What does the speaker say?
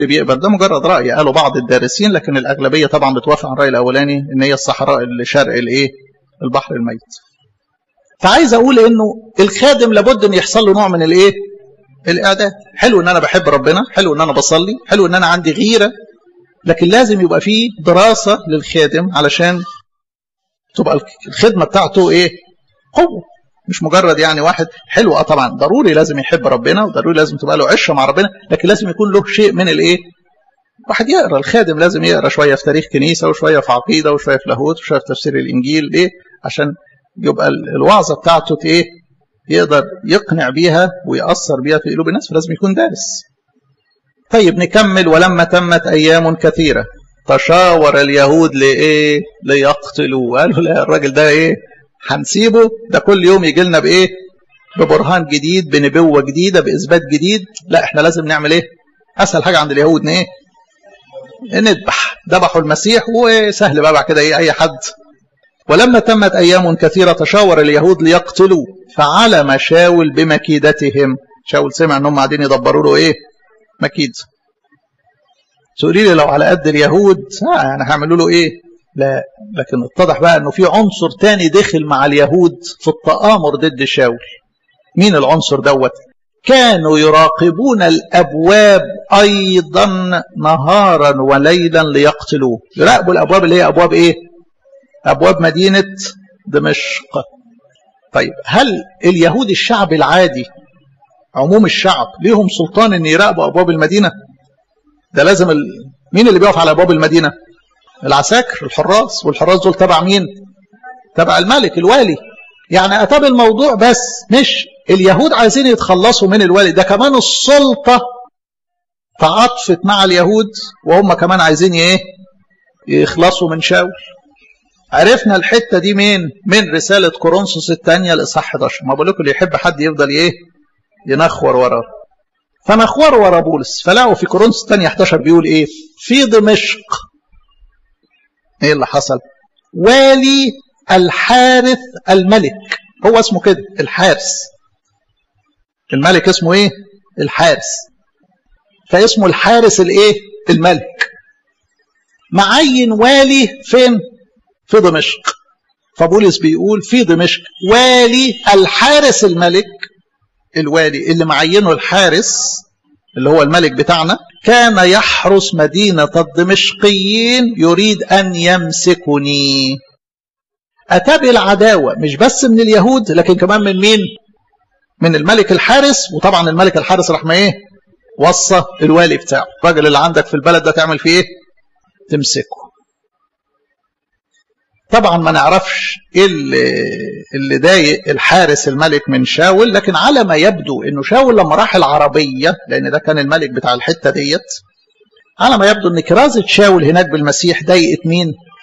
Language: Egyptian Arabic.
بيقبل ده مجرد رأي قالوا بعض الدارسين لكن الأغلبية طبعا بتوافق على الرأي الأولاني إن هي الصحراء اللي شرق الإيه البحر الميت فعايز أقول إنه الخادم لابد إن يحصل له نوع من الإيه الإعداد حلو إن أنا بحب ربنا حلو إن أنا بصلي حلو إن أنا عندي غيرة لكن لازم يبقى فيه دراسة للخادم علشان تبقى الخدمة بتاعته إيه قوة مش مجرد يعني واحد حلو اه طبعا ضروري لازم يحب ربنا وضروري لازم تبقى له عشره مع ربنا لكن لازم يكون له شيء من الايه؟ واحد يقرا الخادم لازم يقرا شويه في تاريخ كنيسه وشويه في عقيده وشويه في لاهوت وشويه في تفسير الانجيل ليه؟ عشان يبقى الوعظه بتاعته ايه؟ يقدر يقنع بيها ويأثر بيها في قلوب الناس فلازم يكون دارس. طيب نكمل ولما تمت ايام كثيره تشاور اليهود لايه؟ ليقتلوا قالوا لا الراجل ده ايه؟ هنسيبه ده كل يوم يجي لنا بايه ببرهان جديد بنبوه جديده باثبات جديد لا احنا لازم نعمل ايه اسهل حاجه عند اليهود ايه نذبح ذبحوا المسيح وسهل بقى بعد كده ايه اي حد ولما تمت ايام كثيره تشاور اليهود ليقتلوا فعلم شاول بمكيدتهم شاول سمع انهم قاعدين يدبروا له ايه مكيد تقولي لي لو على قد اليهود ها يعني هيعملوا له ايه لا لكن اتضح بقى انه في عنصر تاني دخل مع اليهود في التآمر ضد شاول مين العنصر دوت كانوا يراقبون الابواب ايضا نهارا وليلا ليقتلوه يراقبوا الابواب اللي هي ابواب ايه ابواب مدينه دمشق طيب هل اليهود الشعب العادي عموم الشعب ليهم سلطان ان يراقبوا ابواب المدينه ده لازم ال... مين اللي بيقف على ابواب المدينه العساكر الحراس والحراس دول تبع مين تبع الملك الوالي يعني اتى الموضوع بس مش اليهود عايزين يتخلصوا من الوالي ده كمان السلطة تعاطفت مع اليهود وهم كمان عايزين ايه يخلصوا من شاول عرفنا الحتة دي مين من رسالة كورنثوس الثانية الإصحاح 11 ما بقول لكم اللي يحب حد يفضل ايه ينخور وراه فنخور ورا بولس فلاقوا في كورنثوس الثانية 11 بيقول ايه في دمشق ايه اللي حصل والي الحارث الملك هو اسمه كده الحارس الملك اسمه ايه الحارس فاسمه الحارس الايه الملك معين والي فين في دمشق فبولس بيقول في دمشق والي الحارس الملك الوالي اللي معينه الحارس اللي هو الملك بتاعنا كان يحرس مدينة الدمشقيين يريد أن يمسكني أتى بالعداوة مش بس من اليهود لكن كمان من مين من الملك الحارس وطبعا الملك الحارس راح ما ايه وصى الوالي بتاعه الراجل اللي عندك في البلد ده تعمل فيه ايه تمسكه طبعا ما نعرفش ايه اللي, اللي ضايق الحارس الملك من شاول لكن على ما يبدو انه شاول لما راح العربيه لان ده كان الملك بتاع الحته ديت على ما يبدو ان كرازه شاول هناك بالمسيح ضايقت مين